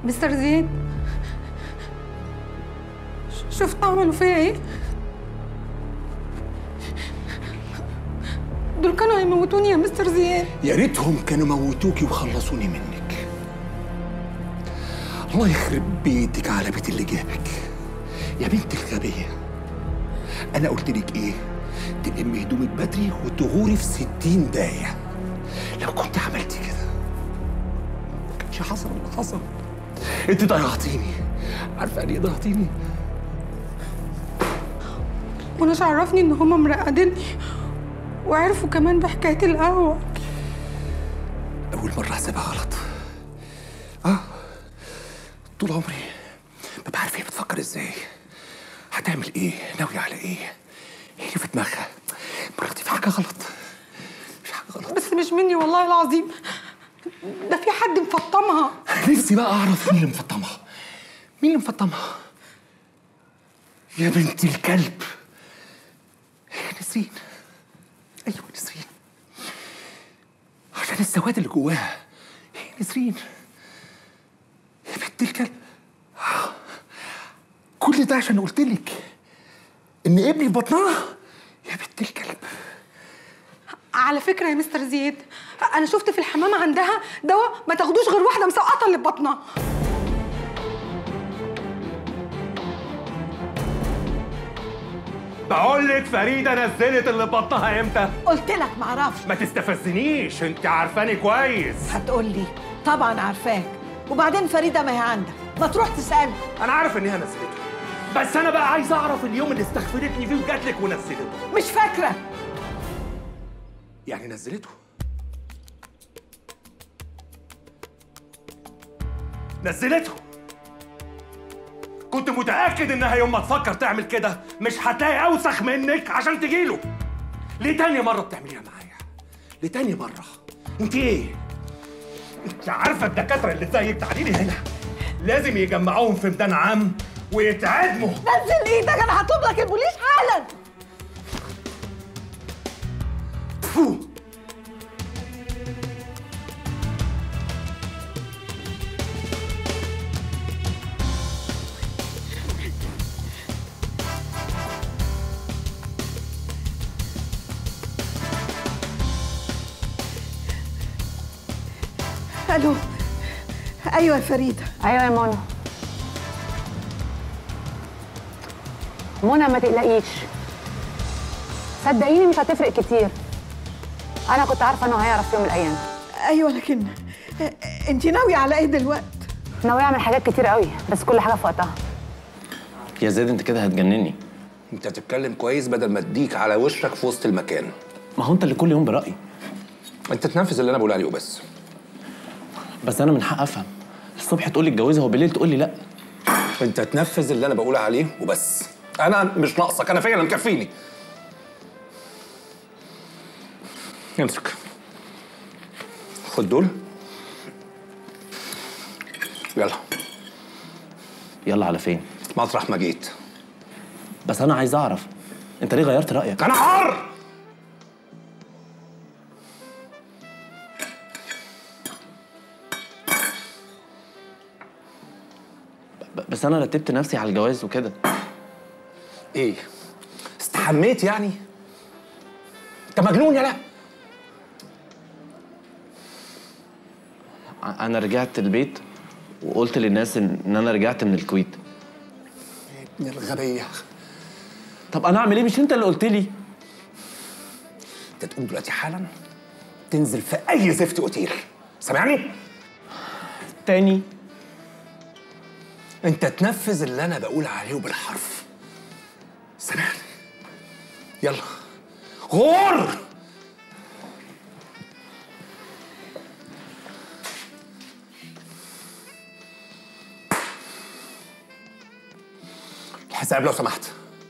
مستر زياد ش- شفت عملوا فيا ايه دول كانوا هيموتوني يا مستر زياد يا ريتهم كانوا موتوكي وخلصوني منك الله يخرب بيتك على بيت اللي جابك يا بنت الغبية أنا قلت لك إيه؟ تلمي هدومك بدري وتغوري في ستين داية لو كنت عملتي كده ما كانش حصل اللي حصل أنت ضيعتيني عارفة يعني إيه ضيعتيني؟ وانا عرفني ان هما مرقديني وعرفوا كمان بحكايه القهوه أول مرة أحسبها غلط آه طول عمري ببقى عارف هي بتفكر إزاي هتعمل إيه ناوية على إيه إيه اللي في دماغها المرة دي في حاجة غلط في حاجة غلط بس مش مني والله العظيم ده في حد مفطمها نفسي بقى أعرف مين اللي مفطمها مين اللي مفطمها يا بنت الكلب هي نسرين أيوة نسرين عشان السواد اللي جواها هي نسرين يا بنت الكلب كل ده عشان قلت لك ان ابني في بطنها يا بنت الكلب على فكره يا مستر زياد انا شفت في الحمام عندها دواء ما تاخدوش غير واحده مسقطه اللي في بطنها بقول لك فريده نزلت اللي بطنها امتى قلت لك معرفش ما تستفزنيش انت عارفاني كويس هتقول لي طبعا عارفاك وبعدين فريده ما هي عندك ما تروح تسالها انا عارف انها نزلته بس انا بقى عايز اعرف اليوم اللي استغفرتني فيه وجات لك ونزلته مش فاكره يعني نزلته نزلته كنت متاكد انها يوم ما تفكر تعمل كده مش هتلاقي اوسخ منك عشان تجيله ليه تاني مره بتعمليها معايا ليه تاني مره انت ايه انت عارفه الدكاتره اللي زيك تعالي لي هنا لازم يجمعوهم في ميدان عام ويتعدموا نزل ايدك انا هطلب لك البوليس حالا فو الو ايوه يا فريده ايوه يا منى منى ما تقلقيش صدقيني مش هتفرق كتير انا كنت عارفه انه هيعرف في يوم من الايام ايوه لكن انت ناويه على ايه دلوقتي ناوي اعمل حاجات كتير قوي بس كل حاجه في وقتها يا زيد انت كده هتجنني انت تتكلم كويس بدل ما اديك على وشك في وسط المكان ما هو انت اللي كل يوم برأي انت تنفذ اللي انا بقول عليه وبس بس انا من حق افهم الصبح تقول لي اتجوزها وبالليل تقول لي لا انت تنفذ اللي انا بقول عليه وبس انا مش ناقصك انا فعلا مكفيني امسك خد دول يلا يلا على فين مطرح ما جيت بس انا عايز اعرف انت ليه غيرت رايك انا حر ب- بس انا رتبت نفسي على الجواز وكده ايه استحميت يعني انت مجنون يا لا ع- انا رجعت البيت وقلت للناس ان إن انا رجعت من الكويت ابن الغبيه طب انا اعمل ايه مش انت اللي قلت لي انت تقوم دلوقتي حالا تنزل في اي زفت اوتيل سامعني تاني انت تنفذ اللي انا بقول عليه بالحرف سامعني يلا غور الحساب لو سمحت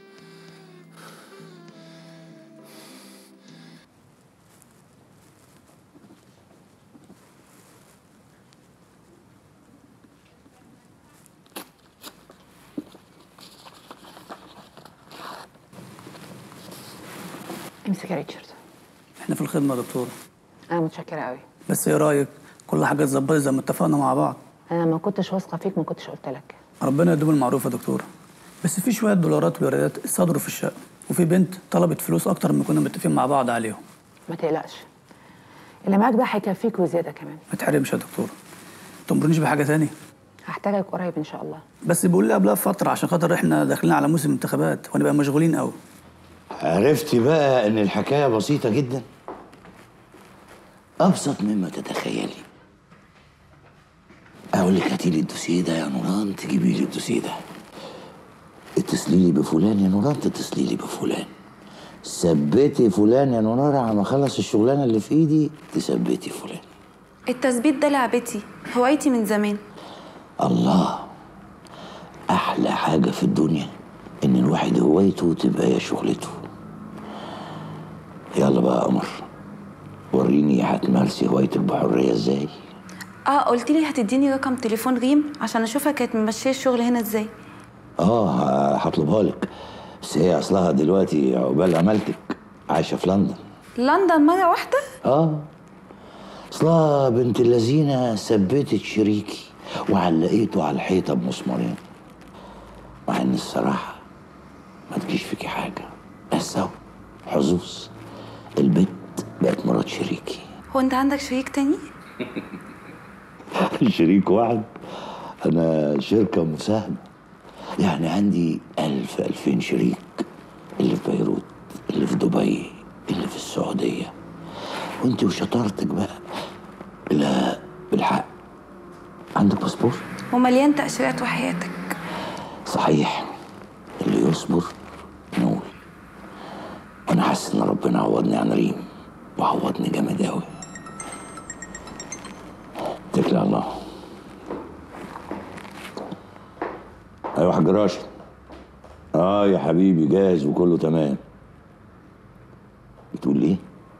امسك يا ريتشارد احنا في الخدمه يا دكتور انا متشكره قوي بس ايه رايك كل حاجه اتظبطت زي ما اتفقنا مع بعض انا ما كنتش واثقه فيك ما كنتش قلت لك ربنا يدوم المعروف يا دكتور بس في شويه دولارات ولايات صدروا في الشقه وفي بنت طلبت فلوس اكتر من كنا متفقين مع بعض عليهم ما تقلقش اللي معاك ده هيكفيك وزياده كمان ما تحرمش يا دكتور تمرنيش بحاجه تاني هحتاجك قريب ان شاء الله بس بيقول لي قبلها بفتره عشان خاطر احنا داخلين على موسم انتخابات ونبقى مشغولين قوي عرفتي بقى ان الحكايه بسيطه جدا ابسط مما تتخيلي اقول لك هاتي لي الدوسيه ده يا نوران تجيبي لي الدوسيه ده اتصلي لي بفلان يا نوران تتصلي لي بفلان ثبتي فلان يا نوران على ما اخلص الشغلانه اللي في ايدي تثبتي فلان التثبيت ده لعبتي هوايتي من زمان الله احلى حاجه في الدنيا ان الواحد هوايته تبقى هي شغلته يلا بقى يا قمر وريني هتمارسي هوايتك بحريه ازاي اه قلت لي هتديني رقم تليفون ريم عشان اشوفها كانت ممشيه الشغل هنا ازاي اه ه- هطلبها لك بس هي اصلها دلوقتي عقبال عملتك عايشه في لندن لندن مره واحده اه اصلها بنت اللذينه ثبتت شريكي وعلقيته على الحيطه بمسمارين مع ان الصراحه ما تجيش فيكي حاجه بس اهو حظوظ البت بقت مرات شريكي هو انت عندك شريك تاني شريك واحد انا شركه مساهمه يعني عندي ألف ألفين شريك اللي في بيروت اللي في دبي اللي في السعودية وانت وشطارتك بقى لا بالحق عندك باسبور ومليان تأشيرات وحياتك صحيح اللي يصبر نقول وانا حاسس ان ربنا عوضني عن ريم وعوضني جامد قوي اتكل على الله ايوه يا حاج راشد اه يا حبيبي جاهز وكله تمام بتقول ايه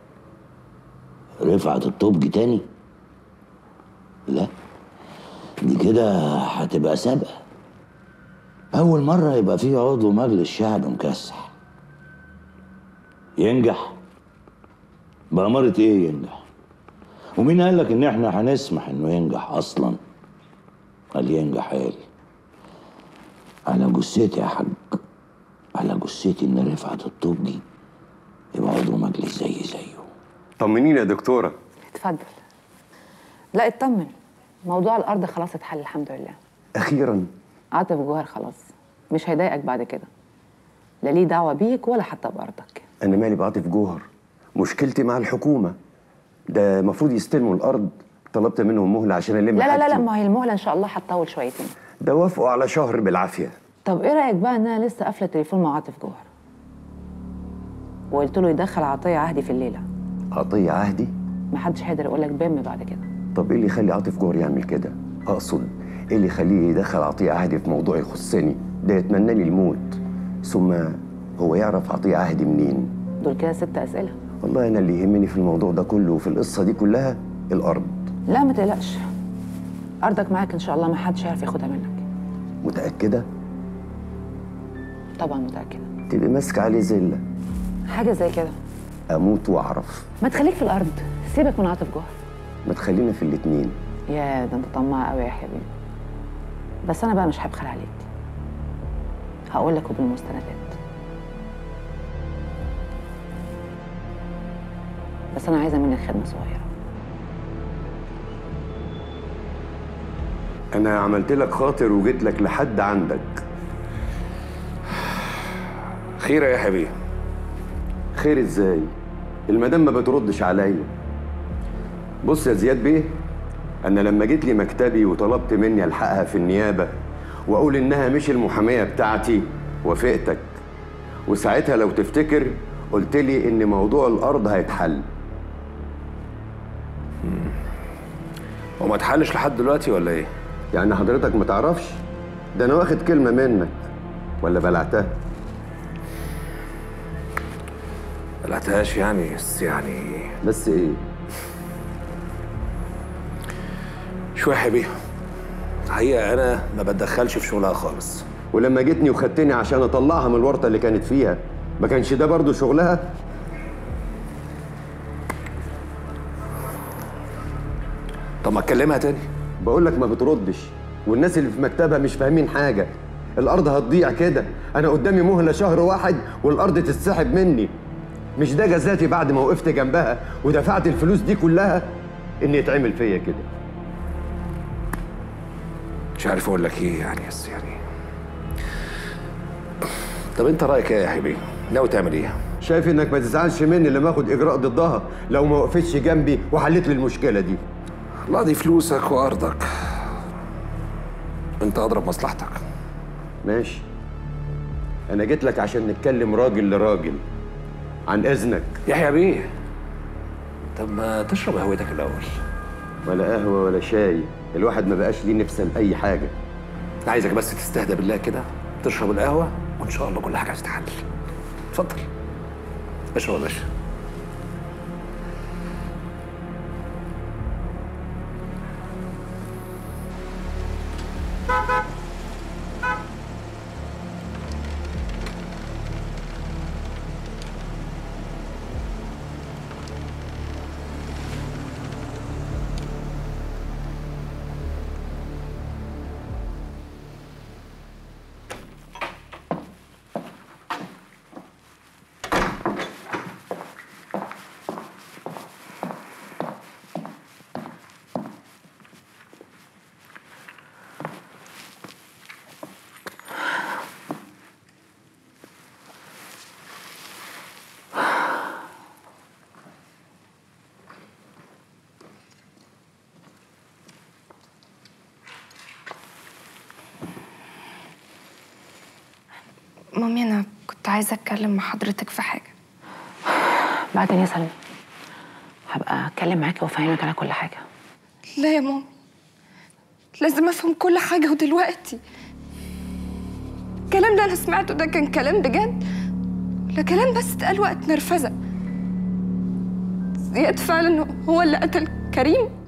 رفعت الطبج تاني لا دي كده هتبقى سابقه أول مرة يبقى فيه عضو مجلس شعب مكسح ينجح بأمارة إيه ينجح؟ ومين قال لك إن إحنا هنسمح إنه ينجح أصلا؟ قال ينجح قال على جثتي يا حاج على جثتي إن رفعت الطبي يبقى عضو مجلس زي زيه طمنيني يا دكتورة اتفضل لا اطمن موضوع الارض خلاص اتحل الحمد لله أخيرا عاطف جوهر خلاص مش هيضايقك بعد كده لا ليه دعوه بيك ولا حتى بارضك أنا مالي بعاطف جوهر مشكلتي مع الحكومة ده المفروض يستلموا الأرض طلبت منهم مهلة عشان ألم لا لا لا لا حاجتي. ما هي المهله ان شاء الله هتطول شويتين ده وافقوا على شهر بالعافية طب ايه رايك بقى ان انا لسه قافله التليفون مع عاطف جوهر وقلت له يدخل عطيه عهدي في الليله عطية عهدي محدش هيقدر يقول لك بام بعد كده طب إيه اللي يخلي عاطف جوهر يعمل كده؟ أقصد إيه اللي يخليه يدخل عطية عهدي في موضوع يخصني؟ ده يتمنى لي الموت ثم هو يعرف عطية عهدي منين؟ دول كده ست اسئله والله أنا اللي يهمني في الموضوع ده كله وفي القصة دي كلها الأرض لا ما تقلقش ارضك معاك ان شاء الله ما حدش هيعرف ياخدها منك متأكدة؟ طبعا متاكده تبقى ماسكة عليه زلة حاجه زي كده أموت وأعرف ما تخليك في الارض سيبك من عاطف جوهر ما تخلينا في الاتنين يا ده انت طماع قوي يا حبيبي بس انا بقى مش هبخل عليك هقول لك وبالمستندات بس انا عايزه منك خدمه صغيره أنا عملت لك خاطر وجيت لك لحد عندك خير يا حبيبي خير ازاي؟ المدام ما بتردش عليا بص يا زياد بيه أنا لما جيت لي مكتبي وطلبت مني ألحقها في النيابة وأقول إنها مش المحامية بتاعتي وافقتك وساعتها لو تفتكر قلت لي إن موضوع الأرض هيتحل هو ما اتحلش لحد دلوقتي ولا ايه؟ يعني حضرتك ما تعرفش ده أنا واخد كلمة منك ولا بلعتها بلعتهاش يعني بس يعني بس إيه؟ شوية يا حبيبي الحقيقة أنا ما بتدخلش في شغلها خالص ولما جيتني وخدتني عشان اطلعها من الورطه اللي كانت فيها ما كانش ده برضو شغلها طب ما اتكلمها تاني بقول لك ما بتردش والناس اللي في مكتبها مش فاهمين حاجه الارض هتضيع كده انا قدامي مهله شهر واحد والارض تتسحب مني مش ده جزاتي بعد ما وقفت جنبها ودفعت الفلوس دي كلها ان يتعمل فيا كده مش عارف اقول لك ايه يعني بس يعني طب انت رايك ايه يا حبيبي ناوي تعمل ايه شايف انك ما تزعلش مني لما اخد اجراء ضدها لو ما وقفتش جنبي وحلت لي المشكله دي لا دي فلوسك وارضك انت اضرب مصلحتك ماشي انا جيت لك عشان نتكلم راجل لراجل عن اذنك يحيى بيه طب ما تشرب قهوتك الاول ولا قهوه ولا شاي الواحد ما بقاش ليه نفس لاي حاجه عايزك بس تستهدى بالله كده تشرب القهوه وان شاء الله كل حاجه هتتحل اتفضل اشرب يا باشا مامي أنا كنت عايزة أتكلم مع حضرتك في حاجة بعدين يا سلمى هبقى اتكلم معاكي وافهمك على كل حاجه لا يا مامي لازم أفهم كل حاجة ودلوقتي الكلام اللي أنا سمعته ده كان كلام بجد ولا كلام بس اتقال وقت نرفزة زياد فعلا هو اللي قتل كريم